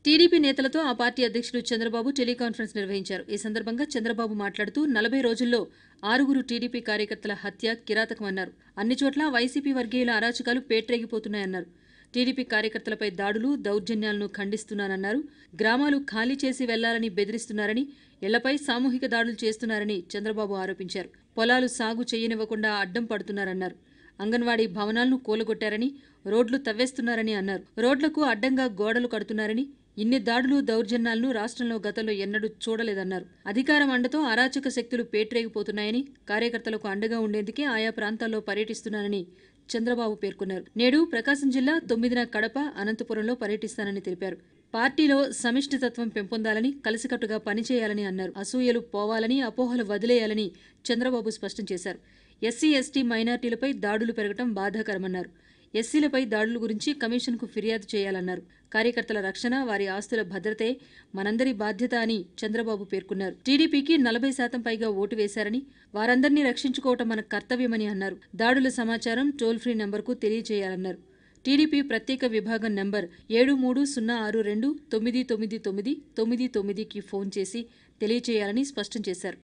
TDP నేతలతో ఆ party అధ్యక్షుడు చంద్రబాబు టెలికాన్ఫరెన్స్ నిర్వహించారు ఈ సందర్భంగా చంద్రబాబు మాట్లాడుతూ నలభై రోజుల్లో ఆరుగురు టీడీపీ కార్యకర్తల హత్య కిరాతకమన్నారు అన్ని చోట్ల వైసీపీ వర్గీయుల అరాచకాలు పేట్రేగిపోతున్నాయన్నారు టీడీపీ కార్యకర్తలపై దాడులు దౌర్జన్యాలను ఖండిస్తున్నానన్నారు గ్రామాలు ఖాళీ చేసి వెళ్లాలని బెదిరిస్తున్నారని ఇళ్లపై సామూహిక దాడులు చేస్తున్నారని చంద్రబాబు ఆరోపించారు పొలాలు సాగు చేయనివ్వకుండా అడ్డం పడుతున్నారన్నారు అంగన్వాడీ భవనాలను కూలగొట్టారని రోడ్లు తవ్వేస్తున్నారని అన్నారు రోడ్లకు అడ్డంగా గోడలు కడుతున్నారని ఇన్ని దాడులు దౌర్జన్యాలను రాష్ట్రంలో గతంలో ఎన్నడూ చూడలేదన్నారు అధికారం అండతో అరాచక శక్తులు పేట్రేగిపోతున్నాయని కార్యకర్తలకు అండగా ఉండేందుకే ఆయా ప్రాంతాల్లో పర్యటిస్తున్నానని చంద్రబాబు పేర్కొన్నారు నేడు ప్రకాశం జిల్లా తొమ్మిదిన కడప అనంతపురంలో పర్యటిస్తానని తెలిపారు పార్టీలో సమిష్టితత్వం పెంపొందాలని కలిసికట్టుగా పనిచేయాలని అన్నారు అసూయలు పోవాలని అపోహలు వదిలేయాలని చంద్రబాబు స్పష్టం చేశారు ఎస్సీ ఎస్టీ మైనార్టీలపై దాడులు పెరగటం బాధాకరమన్నారు ఎస్సీలపై దాడుల గురించి కమిషన్కు ఫిర్యాదు చేయాలన్నారు కార్యకర్తల రక్షణ వారి ఆస్తుల భద్రతే మనందరి బాధ్యత అని చంద్రబాబు పేర్కొన్నారు టీడీపీకి నలభై శాతం పైగా ఓటు వేశారని వారందరినీ రక్షించుకోవటం మన కర్తవ్యమని అన్నారు దాడుల సమాచారం టోల్ ఫ్రీ నంబర్కు తెలియజేయాలన్నారు టీడీపీ ప్రత్యేక విభాగం నంబర్ ఏడు మూడు సున్నా ఆరు రెండు తొమ్మిది తొమ్మిది తొమ్మిది తొమ్మిది తొమ్మిదికి ఫోన్ చేసి తెలియజేయాలని స్పష్టం చేశారు